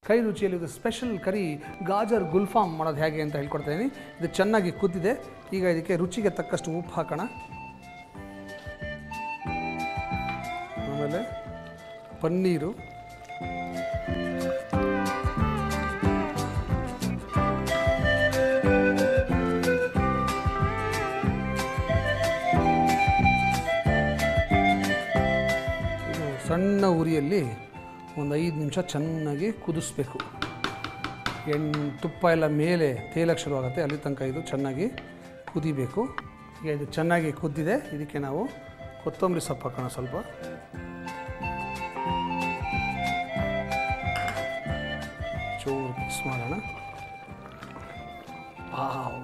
ಕೈ ರುಚಿಯಲ್ಲಿ ಇದು ಸ್ಪೆಷಲ್ ಕರಿ ಗಾಜರ್ ಗುಲ್ಫಾಮ್ ಮಾಡೋದು ಹೇಗೆ ಅಂತ ಹೇಳ್ಕೊಡ್ತಾಯಿದ್ದೀನಿ ಇದು ಚೆನ್ನಾಗಿ ಕುದ್ದಿದೆ ಈಗ ಇದಕ್ಕೆ ರುಚಿಗೆ ತಕ್ಕಷ್ಟು ಉಪ್ಪು ಹಾಕೋಣ ಆಮೇಲೆ ಪನ್ನೀರು ಇದು ಸಣ್ಣ ಉರಿಯಲ್ಲಿ ಒಂದು ಐದು ನಿಮಿಷ ಚೆನ್ನಾಗಿ ಕುದಿಸ್ಬೇಕು ಎಣ್ಣೆ ತುಪ್ಪ ಎಲ್ಲ ಮೇಲೆ ತೇಲಕ್ಕೆ ಶುರುವಾಗುತ್ತೆ ಅಲ್ಲಿ ತನಕ ಇದು ಚೆನ್ನಾಗಿ ಕುದಿಬೇಕು ಈಗ ಇದು ಚೆನ್ನಾಗಿ ಕುದ್ದಿದೆ ಇದಕ್ಕೆ ನಾವು ಕೊತ್ತಂಬರಿ ಸೊಪ್ಪು ಹಾಕೋಣ ಸ್ವಲ್ಪ ಚೂರು ಮಿಕ್ಸ್ ಮಾಡೋಣ ವಾವ್.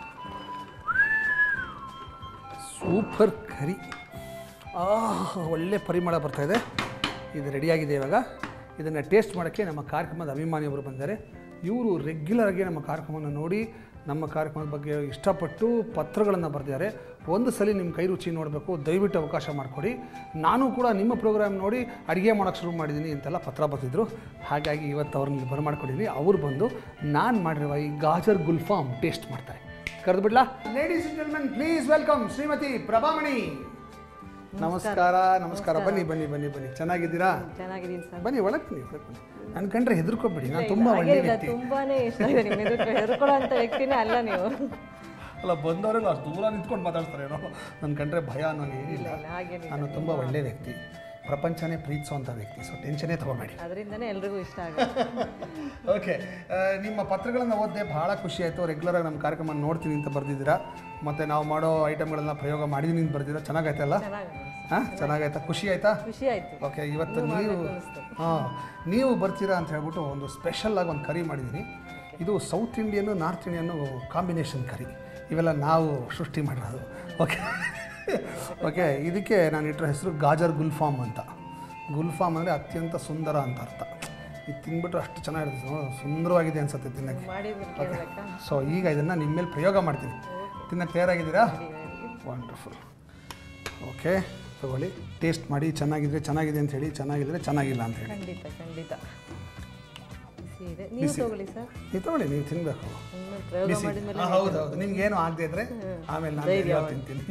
ಸೂಪರ್ ಕರಿ ಆಹ್ ಒಳ್ಳೆ ಪರಿಮಳ ಬರ್ತಾ ಇದೆ ಇದು ರೆಡಿಯಾಗಿದೆ ಇವಾಗ ಇದನ್ನು ಟೇಸ್ಟ್ ಮಾಡೋಕ್ಕೆ ನಮ್ಮ ಕಾರ್ಯಕ್ರಮದ ಅಭಿಮಾನಿಯವರು ಬಂದ್ದಾರೆ ಇವರು ರೆಗ್ಯುಲರಾಗಿ ನಮ್ಮ ಕಾರ್ಯಕ್ರಮವನ್ನು ನೋಡಿ ನಮ್ಮ ಕಾರ್ಯಕ್ರಮದ ಬಗ್ಗೆ ಇಷ್ಟಪಟ್ಟು ಪತ್ರಗಳನ್ನು ಬರೆದಿದ್ದಾರೆ ಒಂದು ಸಲ ನಿಮ್ಮ ಕೈ ರುಚಿ ನೋಡಬೇಕು ದಯವಿಟ್ಟು ಅವಕಾಶ ಮಾಡಿಕೊಡಿ ನಾನು ಕೂಡ ನಿಮ್ಮ ಪ್ರೋಗ್ರಾಮ್ ನೋಡಿ ಅಡುಗೆ ಮಾಡೋಕ್ಕೆ ಶುರು ಮಾಡಿದ್ದೀನಿ ಅಂತೆಲ್ಲ ಪತ್ರ ಬರೆದಿದ್ರು ಹಾಗಾಗಿ ಇವತ್ತು ಅವ್ರನ್ನ ಬರಮಾಡ್ಕೊಂಡಿದ್ದೀನಿ ಅವ್ರು ಬಂದು ನಾನು ಮಾಡಿರುವ ಈ ಗಾಜರ್ ಗುಲ್ಫಾಮ್ ಟೇಸ್ಟ್ ಮಾಡ್ತಾರೆ ಕರೆದು ಬಿಡ್ಲಾ ladies and gentlemen please welcome Shrimati Prabhamani ನಮಸ್ಕಾರ ನಮಸ್ಕಾರ ಬನ್ನಿ ಬನ್ನಿ ಬನ್ನಿ ಬನ್ನಿ ಚೆನ್ನಾಗಿದ್ದೀರಾ ಚೆನ್ನಾಗಿದ್ದೀನಿ ಸರ್ ಬನ್ನಿ ಒಳಗೆ ಬನ್ನಿ ಒಳಗೆ ಬನ್ನಿ ನನ್ನ ಕಂಡ್ರೆ ಹೆದರ್ಕೋಬೇಡಿ ನಾನು ತುಂಬ ಒಳ್ಳೆ ಹಾಗೇನಿಲ್ಲ ವ್ಯಕ್ತಿ ತುಂಬಾನೇ ಇಷ್ಟ ಇದೆ ನಿಮ್ಮ ಎದುರು ಹೆದರ್ಕೊಳ್ಳೋ ಅಂತ ವ್ಯಕ್ತಿನೇ ಅಲ್ಲ ನೀವು ಅಲ್ಲ ಬಂದವರೆಲ್ಲ ಅಷ್ಟು ದೂರ ನಿಂತ್ಕೊಂಡು ಮಾತಾಡ್ತಾರೆ ಏನೋ ನನ್ನ ಕಂಡ್ರೆ ಭಯ ಅನ್ನೋದು ಏನಿಲ್ಲ ಇಲ್ಲ, ಹಾಗೇನಿಲ್ಲ ನಾನು ತುಂಬ ಒಳ್ಳೆ ವ್ಯಕ್ತಿ ಪ್ರಪಂಚನೇ ಪ್ರೀತಿಸೋಂಥ ವ್ಯಕ್ತಿ ಸೊ ಟೆನ್ಷನೇ ತೊಗೋಬೇಡಿ ಅದರಿಂದನೇ ಎಲ್ರಿಗೂ ಇಷ್ಟ ಆಗುತ್ತೆ ಓಕೆ ನಿಮ್ಮ ಪತ್ರಗಳನ್ನು ಓದಿದೆ ಭಾಳ ಖುಷಿ ಆಯಿತು ರೆಗ್ಯುಲರಾಗಿ ನಮ್ಮ ಕಾರ್ಯಕ್ರಮ ನೋಡ್ತೀನಿ ಅಂತ ಬರೆದಿದ್ದೀರಾ ಮತ್ತು ನಾವು ಮಾಡೋ ಐಟಮ್ಗಳನ್ನ ಪ್ರಯೋಗ ಮಾಡಿದ್ದೀನಿ ಅಂತ ಬರ್ದಿದ್ದೀರಾ ಚೆನ್ನಾಗಾಯ್ತಲ್ಲ ಚೆನ್ನಾಗಿ ಹಾಂ ಚೆನ್ನಾಗಾಯ್ತಾ ಖುಷಿ ಆಯ್ತಾ ಖುಷಿ ಆಯ್ತು ಓಕೆ ಇವತ್ತು ನೀವು ಹಾಂ ನೀವು ಬರ್ತೀರಾ ಅಂತ ಹೇಳ್ಬಿಟ್ಟು ಒಂದು ಸ್ಪೆಷಲ್ ಆಗಿ ಒಂದು ಕರಿ ಮಾಡಿದ್ದೀನಿ ಇದು ಸೌತ್ ಇಂಡಿಯನ್ನು ನಾರ್ತ್ ಇಂಡಿಯನ್ನು ಕಾಂಬಿನೇಷನ್ ಕರಿ ಇವೆಲ್ಲ ನಾವು ಸೃಷ್ಟಿ ಮಾಡಿರೋದು ಓಕೆ ಓಕೆ ಇದಕ್ಕೆ ನಾನು ಇಟ್ಟಿರೋ ಹೆಸರು ಗಾಜರ್ ಗುಲ್ಫಾಮ್ ಅಂತ ಗುಲ್ಫಾಮ್ ಅಂದರೆ ಅತ್ಯಂತ ಸುಂದರ ಅಂತ ಅರ್ಥ ಇದು ತಿಂದ್ಬಿಟ್ರೆ ಅಷ್ಟು ಚೆನ್ನಾಗಿರುತ್ತೆ ನೋಡು, ಸುಂದರವಾಗಿದೆ ಅನ್ಸುತ್ತೆ ತಿನ್ನೋಕ್ಕೆ ಮಾಡಿದ್ರೆ ಕೇಳಬೇಕಾ ಸೊ ಈಗ ಇದನ್ನು ನಿಮ್ಮ ಮೇಲೆ ಪ್ರಯೋಗ ಮಾಡ್ತೀನಿ ತಿನ್ನಕ್ಕೆ ತಯಾರಾಗಿದ್ದೀರಾ ವಂಡರ್ಫುಲ್ ಓಕೆ ತಗೊಳ್ಳಿ ಟೇಸ್ಟ್ ಮಾಡಿ ಚೆನ್ನಾಗಿದ್ರೆ ಚೆನ್ನಾಗಿದೆ ಅಂತ ಹೇಳಿ ಚೆನ್ನಾಗಿದ್ರೆ ಚೆನ್ನಾಗಿಲ್ಲ ಅಂತ ಹೇಳಿ ಖಂಡಿತ ಖಂಡಿತ ಬಿಸಿ ಇದೆ ನೀವು ತಗೊಳ್ಳಿ ಸರ್ ನೀವು ತಗೊಳ್ಳಿ ನೀವು ತಿನ್ನಬೇಕು ಇನ್ಮೇಲೆ ಪ್ರಯೋಗ ಮಾಡಿದ್ಮೇಲೆ ಹೌದು ಹೌದು ನಿಮ್ಗೆ ಏನು ಆಗದೆ ಇದ್ರೆ ಆಮೇಲೆ ನಾನು ಎಲ್ಲ ತಿಂತೀನಿ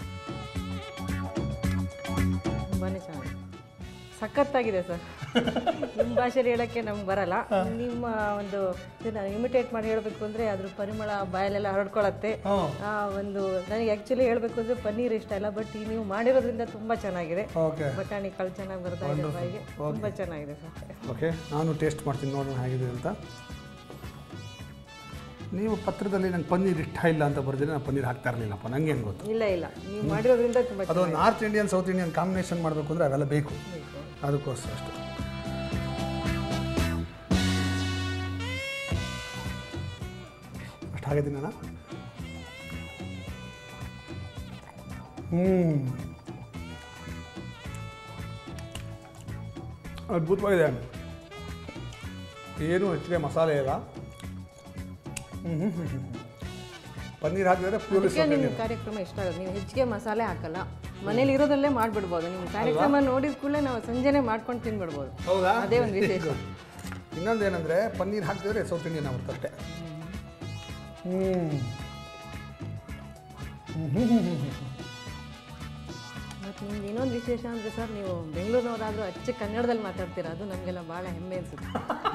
ತುಂಬಾನೇ ಚೆನ್ನಾಗಿ ಸಖತ್ತಾಗಿದೆ ಸರ್ ನಿಮ್ಮ ಭಾಷೆಯಲ್ಲಿ ಹೇಳೋಕ್ಕೆ ನಮ್ಗೆ ಬರಲ್ಲ ನಿಮ್ಮ ಒಂದು ಇದನ್ನ ಇಮಿಟೇಟ್ ಮಾಡಿ ಹೇಳಬೇಕು ಅಂದರೆ ಅದ್ರ ಪರಿಮಳ ಬಾಯಲ್ಲೆಲ್ಲ ಹರಡ್ಕೊಳತ್ತೆ ಹ್ಞೂ ಆ ಒಂದು ನನಗೆ ಆ್ಯಕ್ಚುಲಿ ಹೇಳಬೇಕು ಅಂದರೆ ಪನ್ನೀರ್ ಇಷ್ಟ ಇಲ್ಲ ಬಟ್ ಈ ನೀವು ಮಾಡಿರೋದ್ರಿಂದ ತುಂಬ ಚೆನ್ನಾಗಿದೆ ಓಕೆ ಬಟಾಣಿ ಕಾಳು ಚೆನ್ನಾಗಿ ಬರ್ತಾ ಇದೆ ಬಾಯಿಗೆ ತುಂಬ ಚೆನ್ನಾಗಿದೆ ಸರ್ ಓಕೆ ನಾನು ಟೇಸ್ಟ್ ಮಾಡ್ತೀನಿ ನೋಡೋಣ ಹೇಗಿದೆ ಅಂತ ನೀವು ಪತ್ರದಲ್ಲಿ ನಂಗೆ ಪನ್ನೀರ್ ಇಷ್ಟ ಇಲ್ಲ ಅಂತ ಬರ್ದಿದ್ರೆ ನಾನು ಪನ್ನೀರ್ ಹಾಕ್ತಾ ಇರಲಿಲ್ಲಪ್ಪ ನಂಗೇನು ಗೊತ್ತು ಇಲ್ಲ ಇಲ್ಲ ನೀವು ಮಾಡಿರೋದ್ರಿಂದ ತುಂಬ ಅದು north Indian south Indian combination ಮಾಡಬೇಕು ಅಂದರೆ ಅವೆಲ್ಲ ಬೇಕು ಅದಕ್ಕೋಸ್ಕರ ಅಷ್ಟು ಅಷ್ಟು ಆಗಿದ್ದೀನಿ ನಾನು ಹ್ಞೂ ಅದ್ಭುತವಾಗಿದೆ ಏನು ಹೆಚ್ಚಿಗೆ ಮಸಾಲೆ ಇಲ್ಲ ಹ್ಞೂ ಹ್ಞೂ ಹ್ಞೂ ಹ್ಞೂ ಪನ್ನೀರ್ ಹಾಕಿದರೆ ಪ್ಯೂರ್ ಅದಕ್ಕೆ ನಿಮ್ಮ ಕಾರ್ಯಕ್ರಮ ಇಷ್ಟ ಆಗೋದು ನೀವು ಹೆಚ್ಚಿಗೆ ಮಸಾಲೆ ಹಾಕಲ್ಲ ಮನೇಲಿ ಇರೋದಲ್ಲೇ ಮಾಡ್ಬಿಡ್ಬೋದು ನಿಮ್ಮ ಕಾರ್ಯಕ್ರಮ ನೋಡಿದ ಕೂಡಲೇ ನಾವು ಸಂಜೆನೆ ಮಾಡ್ಕೊಂಡು ತಿನ್ಬಿಡ್ಬೋದು ಹೌದಾ ಅದೇ ಒಂದು ವಿಶೇಷ ಇನ್ನೊಂದು ಏನಂದರೆ ಪನ್ನೀರ್ ಹಾಕಿದ್ರೆ ಸೌತ್ ಇಂಡಿಯನ್ ಆಗುತ್ತೆ ಅಷ್ಟೇ ಹ್ಞೂ ಮತ್ತು ನಿಮ್ದು ಇನ್ನೊಂದು ವಿಶೇಷ ಅಂದರೆ ಸರ್ ನೀವು ಬೆಂಗಳೂರಿನವರಾದರೂ ಅಚ್ಚ ಕನ್ನಡದಲ್ಲಿ ಮಾತಾಡ್ತೀರಾ ಅದು ನಮಗೆಲ್ಲ ಭಾಳ ಹೆಮ್ಮೆ ಅನ್ಸುತ್ತೆ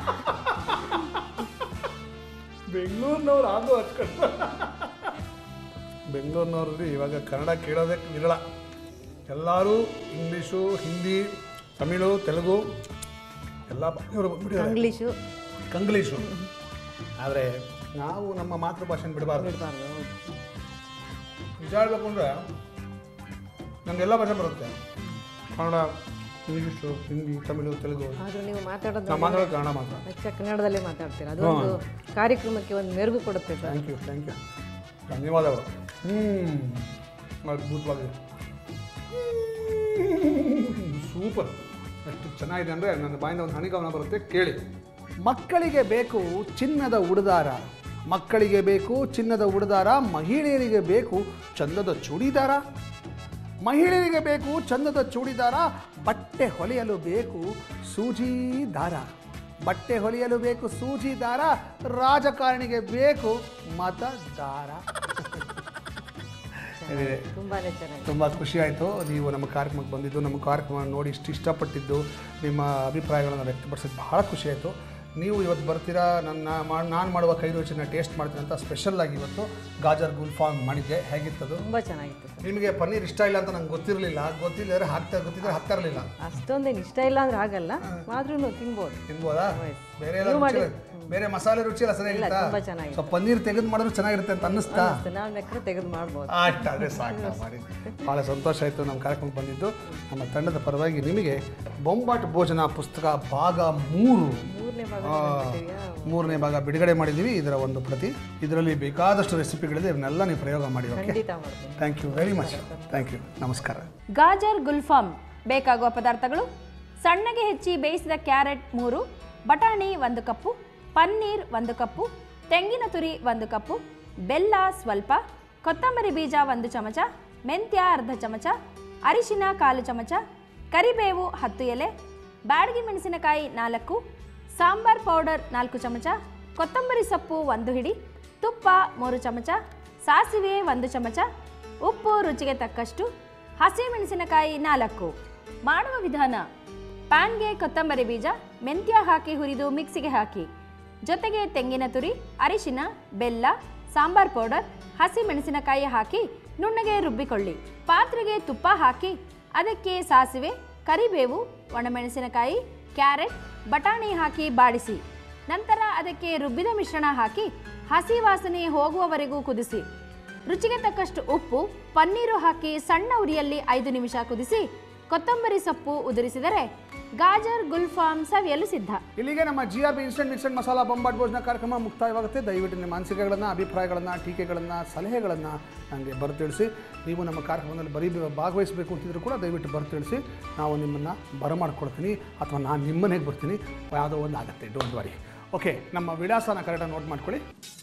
ಬೆಂಗಳೂರಿನವ್ರು ಅದು ಹಚ್ಕೊಂಡು ಬೆಂಗಳೂರಿನವ್ರಲ್ಲಿ ಇವಾಗ ಕನ್ನಡ ಕೇಳೋದೇ ವಿರಳ ಎಲ್ಲರೂ ಇಂಗ್ಲೀಷು ಹಿಂದಿ ತಮಿಳು ತೆಲುಗು ಎಲ್ಲ ಭಾಷೆಯವರು ಬಂದ್ಬಿಟ್ಟಿದ್ದಾರೆ ಇಂಗ್ಲೀಷು ಕಂಗ್ಲೀಷು ಆದರೆ ನಾವು ನಮ್ಮ ಮಾತೃಭಾಷೆನ ಬಿಡಬಾರ್ದು ಬಿಡಬಾರ್ದು ಹೌದು ನಿಜ ಹೇಳ್ಬೇಕು ಅಂದರೆ ನನಗೆಲ್ಲ ಭಾಷೆ ಬರುತ್ತೆ ಕನ್ನಡ ಇಂಗ್ಲೀಷು ಹಿಂದಿ ತಮಿಳು ತೆಲುಗು ಆದರೂ ನೀವು ಮಾತಾಡೋದು ನಾವು ಮಾತಾಡೋದು ಕನ್ನಡ ಮಾತ್ರ ಅಚ್ಚ ಕನ್ನಡದಲ್ಲೇ ಮಾತಾಡ್ತೀರಾ ಅದು ಒಂದು ಕಾರ್ಯಕ್ರಮಕ್ಕೆ ಒಂದು ಮೆರುಗು ಕೊಡುತ್ತೆ sir thank you thank you ಧನ್ಯವಾದಗಳು ಹ್ಞೂ ಅದ್ಭುತವಾಗಿದೆ ಸೂಪರ್ ಎಷ್ಟು ಚೆನ್ನಾಗಿದೆ ಅಂದರೆ ನನ್ನ ಬಾಯಿಂದ ಒಂದು ಹನಿಗಮನ ಬರುತ್ತೆ ಕೇಳಿ ಮಕ್ಕಳಿಗೆ ಬೇಕು ಚಿನ್ನದ ಉಡುದಾರ ಮಕ್ಕಳಿಗೆ ಬೇಕು ಚಿನ್ನದ ಉಡುದಾರ ಮಹಿಳೆಯರಿಗೆ ಬೇಕು ಚಂದದ ಚೂಡಿದಾರ ಮಹಿಳೆಯರಿಗೆ ಬೇಕು ಚಂದದ ಚೂಡಿದಾರ ಬಟ್ಟೆ ಹೊಲೆಯಲು ಬೇಕು ಸೂಜಿ ದಾರ ಬಟ್ಟೆ ಹೊಲಿಯಲು ಬೇಕು ಸೂಜಿ ದಾರ ರಾಜಕಾರಣಿಗೆ ಬೇಕು ಮತದಾರ ಇದೆ. ತುಂಬಾನೇ ಚೆನ್ನಾಗಿ ತುಂಬ ಖುಷಿ ಆಯಿತು ನೀವು ನಮ್ಮ ಕಾರ್ಯಕ್ರಮಕ್ಕೆ ಬಂದಿದ್ದು ನಮ್ಮ ಕಾರ್ಯಕ್ರಮ ನೋಡಿ ಇಷ್ಟು ಇಷ್ಟಪಟ್ಟಿದ್ದು ನಿಮ್ಮ ಅಭಿಪ್ರಾಯಗಳನ್ನು ವ್ಯಕ್ತಪಡಿಸಿದ್ದು ಬಹಳ ಖುಷಿ ಆಯಿತು ನೀವು ಇವತ್ತು ಬರ್ತೀರಾ ನನ್ನ ನಾನು ಮಾಡುವ ಕೈ ರುಚಿನ ಟೇಸ್ಟ್ ಮಾಡ್ತೀನಿ ಅಂತ ಸ್ಪೆಷಲ್ ಆಗಿ ಇವತ್ತು ಗಾಜರ್ ಗುಲ್ಫಾಮ್ ಮಾಡಿದ್ದೆ ಹೇಗಿತ್ತದು ತುಂಬಾ ಚೆನ್ನಾಗಿತ್ತು ಸರ್ ನಿಮಗೆ ಪನ್ನೀರ್ ಇಷ್ಟ ಇಲ್ಲ ಅಂತ ನಂಗೆ ಗೊತ್ತಿರಲಿಲ್ಲ ಗೊತ್ತಿಲ್ಲದ್ರೆ ಹಾಕ್ತಾ ಗೊತ್ತಿದ್ರೆ ಹಾಕ್ತಾ ಇರಲಿಲ್ಲ ಅಷ್ಟೊಂದೇನು ಇಷ್ಟ ಇಲ್ಲ ಅಂದ್ರೆ ಆಗಲ್ಲ ಆದ್ರೂ ತಿನ್ಬೋದು ತಿನ್ಬೋದಾ ಬೇರೆ ಎಲ್ಲ ನೀವು ರುಚಿ ಮಾಡಿ- ಬೇರೆ ಮಸಾಲೆ ರುಚಿ ಎಲ್ಲ ಸರಿಯಾಗಿತ್ತಾ ತುಂಬಾ ಚೆನ್ನಾಗಿದೆ. ಸೊ ಪನ್ನೀರ್ ತೆಗೆದು ಮಾಡಿದ್ರು ಚೆನ್ನಾಗಿರುತ್ತೆ ಅಂತ ಅನ್ನಿಸ್ತಾ ನಾವು ಲೆಕ್ಕ ತೆಗೆದು ಮಾಡ್ಬೋದು ಅಷ್ಟು ಅದೇ ಸಾಕು ಮಾಡಿ ಭಾಳ ಸಂತೋಷ ಆಯಿತು ನಮ್ಮ ಕಾರ್ಯಕ್ರಮಕ್ಕೆ ಬಂದಿದ್ದು ನಮ್ಮ ತಂಡದ ಪರವಾಗಿ ನಿಮಗೆ ಬೊಂಬಾಟ್ ಭೋಜನ ಪುಸ್ತಕ ಭಾಗ ಮೂರು ಮೂರನೇ ಭಾಗ ಆ, ಮೂರನೇ ಭಾಗ ಬಿಡುಗಡೆ ಮಾಡಿದ್ದೀವಿ ಇದರ ಒಂದು ಪ್ರತಿ ಇದರಲ್ಲಿ ಬೇಕಾದಷ್ಟು ರೆಸಿಪಿಗಳಿದೆ ಇವನ್ನೆಲ್ಲ ನೀವು ಪ್ರಯೋಗ ಮಾಡಿ ಓಕೆ ಖಂಡಿತ ಮಾಡ್ತೀನಿ thank you very much thank you ನಮಸ್ಕಾರ ಗಾಜರ್ ಗುಲ್ಫಾಮ್ ಬೇಕಾಗುವ ಪದಾರ್ಥಗಳು ಸಣ್ಣಗೆ ಹೆಚ್ಚಿ ಬೇಯಿಸಿದ ಕ್ಯಾರೆಟ್ ಮೂರು ಬಟಾಣಿ ಒಂದು ಕಪ್ಪು ಪನ್ನೀರ್ ಒಂದು ಕಪ್ಪು ತೆಂಗಿನ ತುರಿ ಒಂದು ಕಪ್ಪು ಬೆಲ್ಲ ಸ್ವಲ್ಪ ಕೊತ್ತಂಬರಿ ಬೀಜ ಒಂದು ಚಮಚ ಮೆಂತ್ಯ ಅರ್ಧ ಚಮಚ ಅರಿಶಿನ ಕಾಲು ಚಮಚ ಕರಿಬೇವು ಹತ್ತು ಎಲೆ ಬ್ಯಾಡಗಿ ಮೆಣಸಿನಕಾಯಿ ನಾಲ್ಕು ಸಾಂಬಾರ್ ಪೌಡರ್ ನಾಲ್ಕು ಚಮಚ ಕೊತ್ತಂಬರಿ ಸೊಪ್ಪು ಒಂದು ಹಿಡಿ ತುಪ್ಪ ಮೂರು ಚಮಚ ಸಾಸಿವೆ ಒಂದು ಚಮಚ ಉಪ್ಪು ರುಚಿಗೆ ತಕ್ಕಷ್ಟು ಹಸಿಮೆಣಸಿನಕಾಯಿ ನಾಲ್ಕು ಮಾಡುವ ವಿಧಾನ ಪ್ಯಾನ್ಗೆ ಕೊತ್ತಂಬರಿ ಬೀಜ ಮೆಂತ್ಯ ಹಾಕಿ ಹುರಿದು ಮಿಕ್ಸಿಗೆ ಹಾಕಿ ಜೊತೆಗೆ ತೆಂಗಿನ ತುರಿ ಅರಿಶಿನ ಬೆಲ್ಲ ಸಾಂಬಾರ್ ಪೌಡರ್ ಹಸಿ ಮೆಣಸಿನಕಾಯಿ ಹಾಕಿ ನುಣ್ಣಗೆ ರುಬ್ಬಿಕೊಳ್ಳಿ ಪಾತ್ರೆಗೆ ತುಪ್ಪ ಹಾಕಿ ಅದಕ್ಕೆ ಸಾಸಿವೆ ಕರಿಬೇವು ಒಣಮೆಣಸಿನಕಾಯಿ ಕ್ಯಾರೆಟ್ ಬಟಾಣಿ ಹಾಕಿ ಬಾಡಿಸಿ ನಂತರ ಅದಕ್ಕೆ ರುಬ್ಬಿದ ಮಿಶ್ರಣ ಹಾಕಿ ಹಸಿ ವಾಸನೆ ಹೋಗುವವರೆಗೂ ಕುದಿಸಿ ರುಚಿಗೆ ತಕ್ಕಷ್ಟು ಉಪ್ಪು ಪನ್ನೀರು ಹಾಕಿ ಸಣ್ಣ ಉರಿಯಲ್ಲಿ ಐದು ನಿಮಿಷ ಕುದಿಸಿ ಕೊತ್ತಂಬರಿ ಸೊಪ್ಪು ಉದುರಿಸಿದರೆ ಗಾಜರ್ ಗುಲ್ಫಾಮ್ ಸವಿಯಲು ಸಿದ್ಧ ಇಲ್ಲಿಗೆ ನಮ್ಮ G R B instant mixed masala ಬೊಂಬಾಟ್ ಭೋಜನ ಕಾರ್ಯಕ್ರಮ ಮುಕ್ತಾಯವಾಗುತ್ತೆ ದಯವಿಟ್ಟು ನಿಮ್ಮ ಅನಿಸಿಕೆಗಳನ್ನು ಅಭಿಪ್ರಾಯಗಳನ್ನು ಟೀಕೆಗಳನ್ನು ಸಲಹೆಗಳನ್ನು ನನಗೆ ಬರೆತಿಳಿಸಿ ನೀವು ನಮ್ಮ ಕಾರ್ಯಕ್ರಮದಲ್ಲಿ ಬರೀ ಭಾಗವಹಿಸಬೇಕು ಅಂತಿದ್ರು ಕೂಡ ದಯವಿಟ್ಟು ಬರೆತಿಳಿಸಿ ನಾವು ನಿಮ್ಮನ್ನು ಬರಮಾಡ್ಕೊಡ್ತೀನಿ ಅಥವಾ ನಾನು ನಿಮ್ಮನೆಗೆ ಬರ್ತೀನಿ ಯಾವುದೋ ಒಂದು ಆಗುತ್ತೆ ಡೋಂಟ್ ವರಿ ಓಕೆ ನಮ್ಮ ವಿಳಾಸನ ಕರೆಕ್ಟಾಗಿ ನೋಟ್ ಮಾಡ್ಕೊಳ್ಳಿ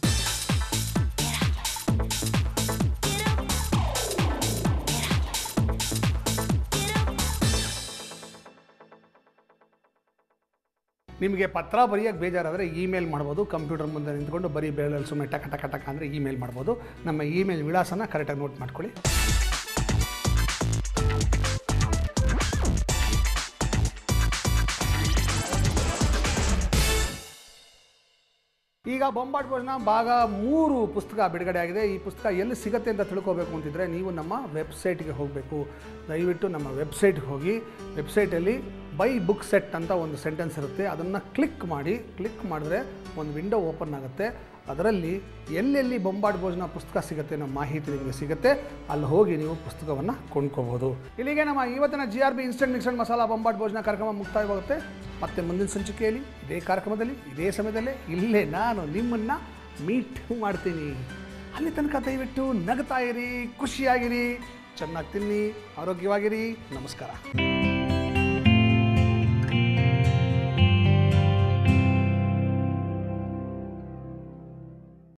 ನಿಮಗೆ ಪತ್ರ ಬರೆಯೋಕ್ಕೆ ಬೇಜಾರಾದರೆ ಇಮೇಲ್ ಮಾಡ್ಬೋದು ಕಂಪ್ಯೂಟರ್ ಮುಂದೆ ನಿಂತ್ಕೊಂಡು ಬರೀ ಬೇಳಲ್ಲಿ ಸುಮ್ಮನೆ ಟಕ ಟಕ ಟಕ ಅಂದರೆ ಇಮೇಲ್ ಮಾಡ್ಬೋದು ನಮ್ಮ ಇಮೇಲ್ ವಿಳಾಸನ ಕರೆಕ್ಟಾಗಿ ನೋಟ್ ಮಾಡ್ಕೊಳ್ಳಿ ಈಗ ಬೊಂಬಾಟ್ ಭೋಜನ ಭಾಗ ಮೂರು ಪುಸ್ತಕ ಬಿಡುಗಡೆ ಆಗಿದೆ ಈ ಪುಸ್ತಕ ಎಲ್ಲಿ ಸಿಗುತ್ತೆ ಅಂತ ತಿಳ್ಕೋಬೇಕು ಅಂತಿದ್ರೆ ನೀವು ನಮ್ಮ ವೆಬ್ಸೈಟ್ಗೆ ಹೋಗಬೇಕು ದಯವಿಟ್ಟು ನಮ್ಮ ವೆಬ್ಸೈಟ್ಗೆ ಹೋಗಿ ವೆಬ್ಸೈಟಲ್ಲಿ ಬೈ ಬುಕ್ ಸೆಟ್ ಅಂತ ಒಂದು ಸೆಂಟೆನ್ಸ್ ಇರುತ್ತೆ ಅದನ್ನು ಕ್ಲಿಕ್ ಮಾಡಿ ಕ್ಲಿಕ್ ಮಾಡಿದ್ರೆ ಒಂದು ವಿಂಡೋ ಓಪನ್ ಆಗುತ್ತೆ ಅದರಲ್ಲಿ ಎಲ್ಲೆಲ್ಲಿ ಬೊಂಬಾಟ್ ಭೋಜನ ಪುಸ್ತಕ ಸಿಗುತ್ತೆ ಅನ್ನೋ ಮಾಹಿತಿ ನಿಮಗೆ ಸಿಗುತ್ತೆ ಅಲ್ಲಿ ಹೋಗಿ ನೀವು ಪುಸ್ತಕವನ್ನು ಕೊಂಡ್ಕೋಬೋದು ಇಲ್ಲಿಗೆ ನಮ್ಮ ಇವತ್ತಿನ G R B instant mixed masala ಬೊಂಬಾಟ್ ಭೋಜನ ಕಾರ್ಯಕ್ರಮ ಮುಕ್ತಾಯವಾಗುತ್ತೆ ಮತ್ತೆ ಮುಂದಿನ ಸಂಚಿಕೆಯಲ್ಲಿ ಇದೇ ಕಾರ್ಯಕ್ರಮದಲ್ಲಿ ಇದೇ ಸಮಯದಲ್ಲೇ ಇಲ್ಲೇ ನಾನು ನಿಮ್ಮನ್ನು ಮೀಟ್ ಮಾಡ್ತೀನಿ ಅಲ್ಲಿ ತನಕ ದಯವಿಟ್ಟು ನಗ್ತಾ ಇರಿ ಖುಷಿಯಾಗಿರಿ ಚೆನ್ನಾಗಿ ತಿನ್ನಿ ಆರೋಗ್ಯವಾಗಿರಿ ನಮಸ್ಕಾರ